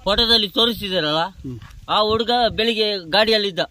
ಫೋಟೋದಲ್ಲಿ ತೋರಿಸಿದಾರಲ್ಲ ಆ ಹುಡುಗ ಬೆಳಿಗ್ಗೆ ಗಾಡಿಯಲ್ಲಿದ್ದ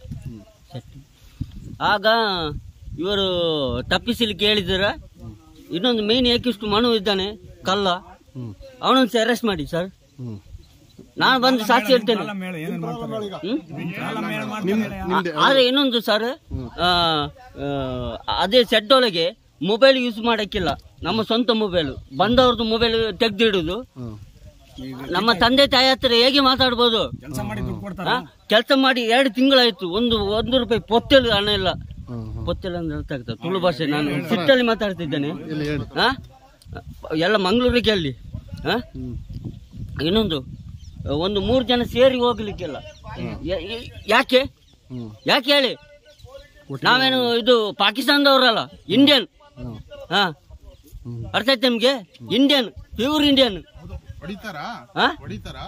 ಆಗ ಇವರು ತಪ್ಪಿಸಲಿಕ್ಕೆ ಹೇಳಿದಾರ ಇನ್ನೊಂದು ಮೇನ್ ಏಕಿಷ್ಟು ಮನು ಇದ್ದಾನೆ ಕಲ್ಲ ಅವನೊಂದು ಅರೆಸ್ಟ್ ಮಾಡಿ ಸರ್ ನಾನು ಬಂದು ಸಾಕ್ಷಿ ಹೇಳ್ತೇನೆ ಹ್ಮ್? ಆದ್ರೆ ಇನ್ನೊಂದು ಸರ್ ಆ, ಆ, ಅದೇ ಸೆಡ್ ಒಳಗೆ ಮೊಬೈಲ್ ಯೂಸ್ ಮಾಡಕ್ಕಿಲ್ಲ ನಮ್ಮ ಸ್ವಂತ ಮೊಬೈಲ್ ಬಂದವ್ರದ್ದು ಮೊಬೈಲ್ ತೆಗ್ದಿಡುದು ನಮ್ಮ ತಂದೆ ತಾಯಿ ಹತ್ರ ಹೇಗೆ ಮಾತಾಡ್ಬೋದು ಕೆಲಸ ಮಾಡಿ ಎರಡು ತಿಂಗಳಾಯ್ತು ಒಂದು ಒಂದು ರೂಪಾಯಿ ಪೊತ್ತಲು ಹಣ ಇಲ್ಲ ಪೊತ್ತಲು ಅಂದ್ರೆ ಅರ್ಥ ಆಗ್ತದೆ ತುಳು ಭಾಷೆ ನಾನು ಸಿಟ್ಟಲ್ಲಿ ಮಾತಾಡ್ತಿದ್ದೇನೆ ಹಾ? ಎಲ್ಲ ಮಂಗಳೂರಿಗೆ ಅಲ್ಲಿ ಹಾ? ಇನ್ನೊಂದು ಒಂದು ಮೂರು ಜನ ಸೇರಿ ಹೋಗ್ಲಿಕ್ಕಿಲ್ಲ ಯಾ- ಯಾ- ಯಾಕೆ ಯಾಕೆ ಹೇಳಿ ನಾವೇನು ಇದು ಪಾಕಿಸ್ತಾನದವ್ರಲ್ಲ ಇಂಡಿಯನ್ ಹಾ ಅರ್ಥ ಆಯ್ತು ನಿಮ್ಗೆ ಇಂಡಿಯನ್ ಪ್ಯೂರ್ ಇಂಡಿಯನ್ ಹೊಡಿತಾರಾ ಹಾ ಹೊಡಿತಾರಾ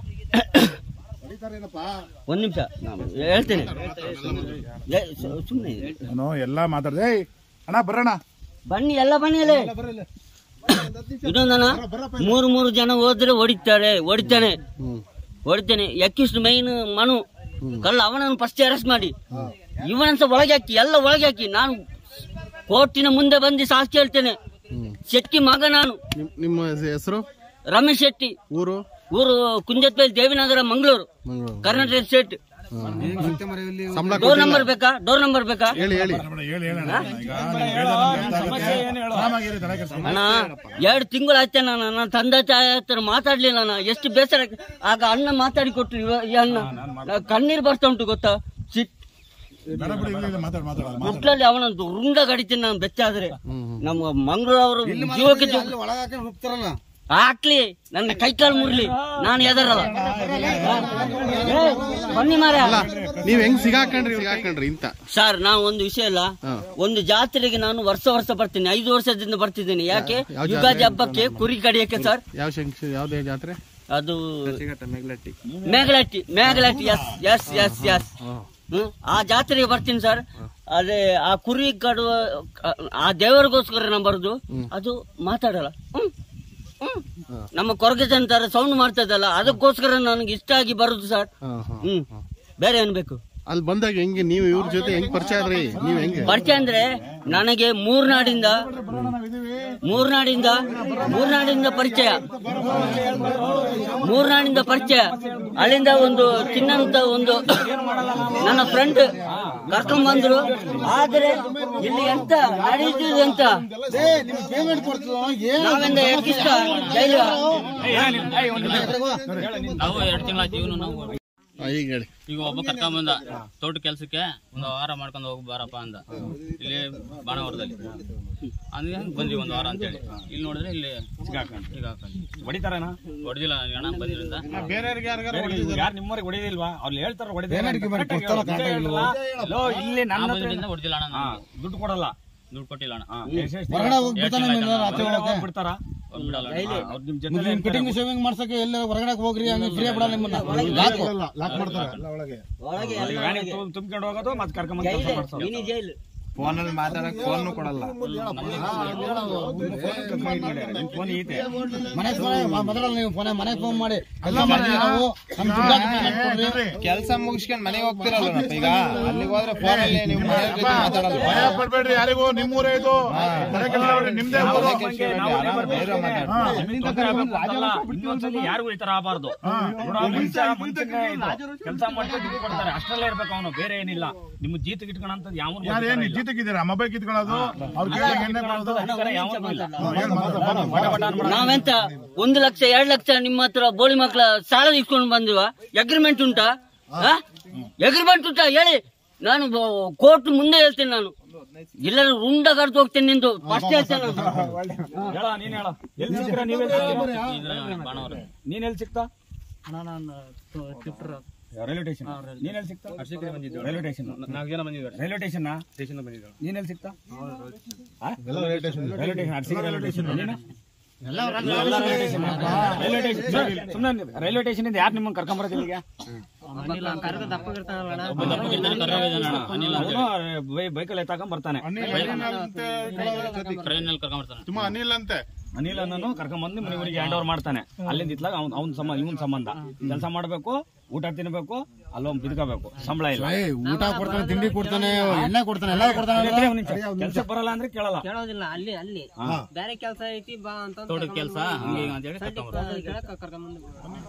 ಒಂದ್ ನಿಮಿಷ ನಾನು ಹೇಳ್ತೇನೆ ಏ, ಸು- ಸುಮ್ನೆ ಇರಿ. ನಾನು ಎಲ್ಲಾ ಮಾತಾಡ್ದೆ ಏಯ್ ಅಣ್ಣ ಬರೋಣ ಬನ್ನಿ ಎಲ್ಲ ಬನ್ನಿ ಅಲ್ಲಿ ಇನ್ನೊಂದನ ಮೂರು ಮೂರು ಜನ ಹೋದ್ರೆ ಹೊಡಿತಾರೆ ಹೊಡಿತಾನೆ ಹೊಡಿತಾನೆ ಯಾಕಿಷ್ಟು ಮೈನ್ ಮನು ಕಳ್ಳ ಅವನನ್ನು ಫಸ್ಟ್ ಅರೆಸ್ಟ್ ಮಾಡಿ ಇವನನ್ಸ ಒಳಗೆ ಹಾಕಿ ಎಲ್ಲ ಒಳಗೆ ಹಾಕಿ ನಾನು ಕೋರ್ಟಿನ ಮುಂದೆ ಬಂದು ಸಾಕ್ಷಿ ಹೇಳ್ತೇನೆ ಶೆಟ್ಟಿ ಮಗ ನಾನು ನಿಮ್- ನಿಮ್ಮ ಹೆಸರು ರಮೇಶ್ ಶೆಟ್ಟಿ ಊರು ಊರು ಕುಂಜತ್ಪೇಲ್ ದೇವಿನಗರ ಮಂಗಳೂರು ಮಂಗಳೂರು ಕರ್ನಾಟಕ ಸ್ಟೇಟ್ ಸಂಬಳ ಡೋರ್ ನಂಬರ್ ಬೇಕಾ ಡೋರ್ ನಂಬರ್ ಬೇಕಾ ಹೇಳಿ ಹೇಳಿ ಹೇಳಿ ಹೇಳೋಣ ಈಗ ನೀವ್ ಹೇಳ್ದಂಗೆ ಆರಾಮಾಗಿರಿ, ತಲೆ ಕೆಡ್ಸ್ಕೊಬೇಡಿ. ಅಣ್ಣ ಎರಡು ತಿಂಗಳು ಆಯ್ತೆ ನಾನು ನನ್ನ ತಂದೆ ತಾಯಿ ಹತ್ರ ಮಾತಾಡ್ಲಿಲ್ಲ ಅಣ್ಣ ಎಷ್ಟು ಬೇಸರ ಆಗ್- ಆಗ ಅಣ್ಣ ಮಾತಾಡಿ ಕೊಟ್ರು ಇವ- ಈ ಅಣ್ಣ ನಾ ಕಣ್ಣೀರ್ ಬರ್ತಾ ಉಂಟು ಗೊತ್ತಾ ಸಿಟ್ ಬೇಡ ಬಿಡಿ, ಇಲ್ಲ, ಇಲ್ಲ, ಮಾತಾಡು ಮಾತಾಡು ಮಾತಾಡು. ಮುಟ್ಲಲ್ಲಿ ಅವನೊಂದು ರುಂಡ ಗಡಿತೀನಿ ನಾನು ಬೆಚ್ಚಾದ್ರೆ ನಮ್ಮ ಮಂಗಳೂರು ಅವರು ಜೀವಕ್ಕೆ ಜೀವ- ಹಾಕ್ಲಿ ನನ್ನ ಕೈ ಕಾಲು ಮುರ್ಲಿ ನಾನು ಎದರಲ್ಲ ಏ, ಬನ್ನಿ ಮಾರ ನೀವ್ ಹೆಂಗ್ ಸಿಗಾಕೊಂಡ್ರಿ ಸಿಗಾಕೊಂಡ್ರಿ ಇಂತ ಸರ್ ನಾವು ಒಂದು ವಿಷಯ ಇಲ್ಲ ಹಾ. ಒಂದು ಜಾತ್ರೆಗೆ ನಾನು ವರ್ಷ ವರ್ಷ ಬರ್ತೀನಿ ಐದು ವರ್ಷದಿಂದ ಬರ್ತಿದ್ದೀನಿ ಯಾಕೆ ಯಾವ ಜಾತ್ರೆ? ಯುಗಾದಿ ಹಬ್ಬಕ್ಕೆ ಕುರಿ ಕಡಿಯಕ್ಕೆ ಸರ್ ಯಾವ ಶಂಕ್ ಯಾವ್ದೇ ಜಾತ್ರೆ ಅದು Meghalatti Meghalatti yes yes yes yes hmm ಆ ಜಾತ್ರೆಗೆ ಬರ್ತೀನಿ ಸರ್ ಅದೇ ಆ ಕುರಿ ಕಡುವ ಆ ದೇವರಿಗೋಸ್ಕರ ನಾನು ಬರುದು ಅದು ಮಾತಾಡಲ್ಲ ಹ್ಮ್ ಹ್ಮ್ ನಮ್ಮ ಕೊರಗೆ ಜನತರ ಸೌಂಡ್ ಮಾಡ್ತದಲ್ಲ ಅದಕ್ಕೋಸ್ಕರ ನನಗೆ ಇಷ್ಟ ಆಗಿ ಬರುದು ಸರ್ ಹಾ, ಹಾ. ಹ್ಮ್ ಬೇರೆ ಏನ್ ಬೇಕು ಅಲ್ಲಿ ಬಂದಾಗ ಹೆಂಗೆ ನೀವು ಇವ್ರ ಜೊತೆ ಹೆಂಗ್ ಪರಿಚಯ ಆದ್ರಿ ನೀವ್ ಹೆಂಗೆ ಪರಿಚಯ ಅಂದ್ರೆ ನನಗೆ ಮೂರ್ನಾಡಿಂದ ಮೂರ್ನಾಡಿಂದ ಮೂರ್ನಾಡಿಂದ ಪರಿಚಯ ಮೂರ್ನಾಡಿಂದ ಪರಿಚಯ ಅಲ್ಲಿಂದ ಒಂದು ಚಿನ್ನಂತ ಒಂದು ನನ್ನ ಫ್ರೆಂಡ್ ಕರ್ಕೊಂಡ್ ಬಂದ್ರು ಆದ್ರೆ ಇಲ್ಲಿ ಎಂತ ನಡೀತಿದೆ ಅಂತ ನಾವಿಂದ ಯಾಕಿಷ್ಟ ಜೈಲು ನಾವು ಎರಡು ತಿಂಗಳಾಯ್ತು ಇವನು ನಾವು ಹಾ, ಈಗ ಹೇಳಿ ಈಗ ಒಬ್ಬ ಕರ್ಕೊಂಬಂದ ತೋಟ ಕೆಲ್ಸಕ್ಕೆ ಒಂದು ವಾರ ಮಾಡ್ಕೊಂಡು ಹೋಗಿ ಬಾರಪ್ಪ ಅಂದ ಇಲ್ಲಿ ಬಾಣವರದಲ್ಲಿ ಅಂದ್ರೆ ಬಂದ್ವಿ ಒಂದು ವಾರ ಅಂತೇಳಿ ಇಲ್ಲಿ ನೋಡಿದ್ರೆ ಇಲ್ಲಿ ಸಿಗಾಕೊಂಡು ಸಿಗಾಕೊಂಡು ಹೊಡಿತಾರನ ಹೊಡೆದಿಲ್ಲ ಅಣ್ಣ ಬಂದಿರಿಂದ ಬೇರೆಯವ್ರಿಗೆ ಯಾರಿಗಾರು ಯಾರು ನಿಮ್ಮವ್ರಿಗೆ ಹೊಡಿದಿಲ್ವಾ ಅವ್ರು ಹೇಳ್ತಾರ ಹೊಡಿದಿಲ್ಲ ಇಲ್ಲಿ ನನ್ನ ನಾ ಹತ್ರ ಬಂದಿರಿಂದ ಹೊಡೆದಿಲ್ಲ ಅಣ್ಣ ಹಾ, ನಾನು. ದುಡ್ಡು ಕೊಡಲ್ಲ ದುಡ್ಡು ಕೊಟ್ಟಿಲ್ಲ ಅಣ್ಣ ಹಾ, ಎರಡ್ ಎಷ್ಟ್ ಎಷ್ಟ್ ತಿಂಗ್ಳ್ ಆಯ್ತು ಅಣ್ಣ. ಹೊರಗಡೆ ಬಿಡ್ತಾರ ಬಿಡಲ್ಲ ಅಣ್ಣ. ಹಾ, ಅವ್ರು ನಿಮ್ ಜೊತೆ ಕಟಿಂಗ್ ಶೇವಿಂಗ್ ಮಾಡ್ಸಕ್ಕೆ ಎಲ್ಲ ಹೊರಗಡೆ ಹೋಗ್ರಿ ಹಂಗೆ ಫ್ರೀ ಬಿಡಲ್ಲ ನಿಮ್ಮನ್ನ ಲಾಕ್ ಲಾಕ್ ಮಾಡ್ತಾರೆ ಎಲ್ಲ ಒಳಗೆ ಒಳಗೆ ಎಲ್ಲ ಒಳಗೆ. ತುಂಬ್ಕೊಂಡು ಹೋಗೋದು ಮತ್ತೆ ಕರ್ಕೊಂಡ್ ಜೈಲು, ಕೆಲಸ ಮಾಡ್ಸೋದು ಮಿನಿ ಜೈಲು ಫೋನಲ್ಲಿ ಮಾತಾಡಕ್ ಫೋನ್ ಕೊಡಲ್ಲ ಫೋನ್ ಐತೆ ಮನೆಗೆ ಫೋನ್ ಮೊದಲ ನೀವು ಫೋನ್ ಮನೆಗೆ ಫೋನ್ ಮಾಡಿ ಎಲ್ಲ ಮಾಡಿ ನಾವು ನಮ್ ದುಡ್ಡು ಹಾಕಿ ಕೊಡ್ರಿ. ಕೆಲಸ ಮುಗಿಸ್ಕೊಂಡ್ ಮನೆಗೆ ಹೋಗ್ತಿರಲ್ವಪ್ಪ ಈಗ ಅಲ್ಲಿಗೆ ಹೋದ್ರೆ ಫೋನಲ್ಲಿ ನೀವು ಮನೆಯವ್ರ ಜೊತೆ ಮಾತಾಡಲ್ಲ ಭಯ ಪಡ್ಬೇಡ್ರಿ ಯಾರಿಗೂ ನಿಮ್ಮೂರೇ ಇದು ತಲೆ ಕೆಡ್ಸ್ಕೊಬೇಡಿ, ನಿಮ್ದೇ ಊರು. ಆರಾಮ ಧೈರ್ಯ ಮಾತಾಡಿ ಇನ್ನೊಂದ್ಸಲಿ ಯಾರಿಗೂ ಈ ತರ ಆಗಬಾರ್ದು ಕೆಲಸ ಮಾಡ್ಕೊಂಡು ದುಡ್ಡು ಕೊಡ್ತಾರೆ ಅಷ್ಟರಲ್ಲೇ ಇರ್ಬೇಕು ಅವನು ಬೇರೆ ಏನಿಲ್ಲ ನಿಮ್ಮ ಜೀತ ಇಟ್ಕೊಳಂತದ್ ಯಾವ ಯಾರು ಏನ್ ಜೀತಕ್ಕಿದ್ದೀರಾ ಮೊಬೈಲ್ ಕಿತ್ಕೊಳ್ಳೋದು ಅವ್ರ ಕೈಯಾಗ ಎಣ್ಣೆ ಕೊಡೋದು ಏನ್ ಮಾತಾಡ್- ನಾವೆಂತ ಒಂದು ಲಕ್ಷ ಎರಡು ಲಕ್ಷ ನಿಮ್ಮ ಹತ್ರ ಬೋಳಿ ಮಕ್ಕಳ ಸಾಲ ಇಸ್ಕೊಂಡು ಬಂದಿವ ಅಗ್ರಿಮೆಂಟ್ ಉಂಟಾ ಅಗ್ರಿಮೆಂಟ್ ಉಂಟಾ ಹೇಳಿ ನಾನು ಕೋರ್ಟ್ ಮುಂದೆ ಹೇಳ್ತೇನೆ ನಾನು ಎಲ್ಲರೂ ರುಂಡ ಕರೆದು ಹೋಗ್ತೇನೆ ನಿಂದು ಫಸ್ಟ್ ಹೇಳ್ತೇನೆ ನಾನು ಹೇಳ ನೀನ್ ಹೇಳ ಎಲ್ಲಿ ಸಿಕ್ಕ್ರ ನೀವೇ ಇದ್ರ ಬಾಣವರ ನೀನ್ ಎಲ್ಲಿ ಸಿಕ್ತಾ ರೈಲ್ವೆ ಸ್ಟೇಷನ್ ನೀನ್ ಎಲ್ಲಿ ಸಿಕ್ತಾ ರೈಲ್ವೆ ಸ್ಟೇಷನ್ ನಾಲ್ಕು ಜನ ಬಂದಿದ್ದಾರೆ ರೈಲ್ವೆ ಸ್ಟೇಷನ್ ಸ್ಟೇಷನ್ ಬಂದಿದ್ದಾರೆ ನೀನ್ ಎಲ್ಲಿ ಸಿಕ್ತಾ ಆ? ರೈಲ್ವೆ ಸ್ಟೇಷನ್ ಅರ್ಸಿಗೆ ರೈಲ್ವೆ ಸ್ಟೇಷನ್ ನೀನು ಎಲ್ಲ ರೈಲ್ವೆ ಸ್ಟೇಷನ್ ರೈಲ್ವೆ ಸ್ಟೇಷನ್ ಸುಮ್ಮನೆ ರೈಲ್ವೆ ಸ್ಟೇಷನ್ ಇಂದ ಯಾರು ನಿಮ್ಮನ್ನ ಕರ್ಕೊಂಡ್ ಬರೋದು ಇಲ್ಲಿಗೆ ಒಬ್ಬ ದಪ್ಪಗಿರ್ತಾನೆ ಕರ್ರಾಗಿದ್ದಾನೆ ಅಣ್ಣ ಅನಿಲ್ ಅಂತ ಅವನು ಬೈಕಲ್ಲಿ ಎತ್ತಾಕೊಂಡ್ ಬರ್ತಾನೆ ಅನಿಲ್ ಅನಿಲ್ ಅಂತೆ ಟ್ರೈನ್ ನಲ್ಲಿ ಕರ್ಕೊಂಡ್ಬರ್ತಾನೆ ತುಂಬಾ ಅನಿಲ್ ಅಂತೆ ಅನಿಲ್ ಅನ್ನೋನು ಕರ್ಕೊಂಬಂದು ಮನೆ ಊರಿಗೆ ಹ್ಯಾಂಡ್ ಓವರ್ ಮಾಡ್ತಾನೆ ಅಲ್ಲಿಂದ ಇತ್ಲಾಗ ಅವ್ನ್ ಅವ್ನ ಸಂಬಂಧ ಇವನ್ ಸಂಬಂಧ ಕೆಲಸ ಮಾಡ್ಬೇಕು ಊಟ ತಿನ್ಬೇಕು ಅಲ್ಲೊಂದು ಬಿದ್ಕೋಬೇಕು ಸಂಬಳ ಇಲ್ಲ ಏಯ್, ಊಟ ಕೊಡ್ತಾನೆ ತಿಂಡಿ ಕೊಡ್ತಾನೆ ಎಣ್ಣೆ ಕೊಡ್ತಾನೆ ಎಲ್ಲ ಕೊಡ್ತಾನೆ ಕೆಲ್ಸಕ್ಕೆ ಬರಲ್ಲ ಅಂದ್ರೆ ಕೇಳಲ್ಲ ಕೇಳೋದಿಲ್ಲ ಅಲ್ಲಿ ಅಲ್ಲಿ ಬೇರೆ ಕೆಲಸ ಐತಿ ಬಾ ಅಂತ ತೋಟದ ಕೆಲಸ ಹಂಗೆ ಹಿಂಗೆ ಅಂತೇಳಿ ಕರ್ಕೊಂಬರೋದು ಕರ್ಕೊಂಡ್ಬಂದು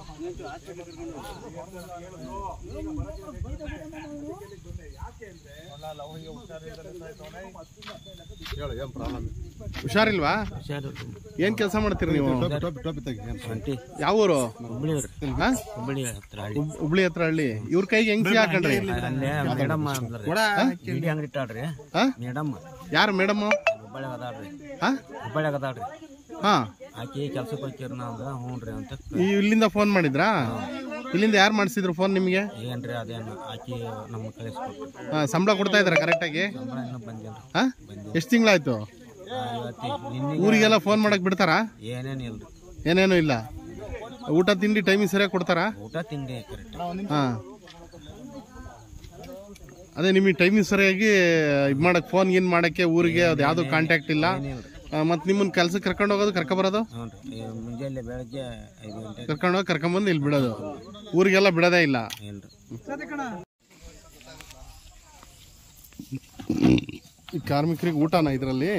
ಹುಷಾರಿಲ್ವಾ ಏನ್ ಕೆಲಸ ಮಾಡ್ತೀರಿ ನೀವು ಯಾವ ಊರು ಹಾ? ಹುಬ್- ಹುಬ್ಳಿ ಹತ್ರ ಹಳ್ಳಿ ಇವ್ರ ಕೈಗೆ ಹೆಂಗ್ ಸಿಹಿ ಹಾಕೊಂಡ್ರಿ ಮೇಡಮ್ ಹಾ? ಅಂಗಡಿ ಅಂಗಡಿ ಇಟ್ಟಾಳ್ರಿ ಹಾ? ಮೇಡಮ್ ಯಾರು ಮೇಡಮ್ ಹುಬ್ಬಳ್ಳಿಯಾಗ ಅದಾಳ್ರಿ ಹಾ ಹುಬ್ಬಳ್ಳಿಯಾಗ ಅದಾಳ್ರಿ ಹಾ ಆಕಿ ಕೆಲ್ಸಕ್ಕೆ ಹೋಗ್ತೀರಿ ನಾ ಅಂದ್ರ ಹ್ಞೂ ರೀ ಅಂತ ಈ ಇಲ್ಲಿಂದ ಫೋನ್ ಮಾಡಿದ್ರಾ ಇಲ್ಲಿಂದ ಯಾರು ಮಾಡಿಸಿದ್ರು ಫೋನ್ ನಿಮಗೆ ಏನ್ರಿ ಅದೇನು ಆಕಿ ನಮ್ಮ ಕಳಿಸ್ಕೊಟ್ರು ಹಾ, ಸಂಬಳ ಕೊಡ್ತಾ ಇದಾರೆ ಕರೆಕ್ಟಾಗಿ ಸಂಬಳ ಇನ್ನೂ ಬಂದಿಲ್ರಿ ಹಾ ಎಷ್ಟು ತಿಂಗಳಾಯ್ತು ಇವತ್ತಿ ನಿನ್ನೆ ಊರಿಗೆಲ್ಲ ಫೋನ್ ಮಾಡಕ್ ಬಿಡ್ತಾರಾ ಏನೇನು ಇಲ್ರಿ ಏನೇನು ಇಲ್ಲ ಊಟ ತಿಂಡಿ ಟೈಮಿಗೆ ಸರಿಯಾಗಿ ಕೊಡ್ತಾರಾ ಊಟ ತಿಂಡಿ ಕರೆಕ್ಟ್ ಹಾ ಅದೇ ನಿಮಗೆ ಟೈಮಿಂಗ್ ಸರಿಯಾಗಿ ಇದು ಮಾಡಕ್ ಫೋನ್ ಏನ್ ಮಾಡಕ್ಕೆ ಊರಿಗೆ ಅದು ಯಾವ್ದು ಕಾಂಟ್ಯಾಕ್ಟ್ ಇಲ್ಲ ಮತ್ತೆ ನಿಮ್ಮನ್ನ ಕೆಲ್ಸಕ್ಕೆ ಕರ್ಕೊಂಡು ಹೋಗೋದು ಕರ್ಕೊಬರೋದು ಹ್ಞೂ ರೀ ಮುಂಜಾನೆ ಬೆಳಗ್ಗೆ ಐದು ಗಂಟೆಗೆ ಕರ್ಕೊಂಡು ಹೋಗಿ ಕರ್ಕೊಂಬಂದು ಇಲ್ಲಿ ಬಿಡೋದು ಊರಿಗೆಲ್ಲ ಬಿಡೋದೇ ಇಲ್ಲ ಇಲ್ರಿ ಈ ಕಾರ್ಮಿಕರಿಗೆ ಊಟನ ಇದರಲ್ಲಿ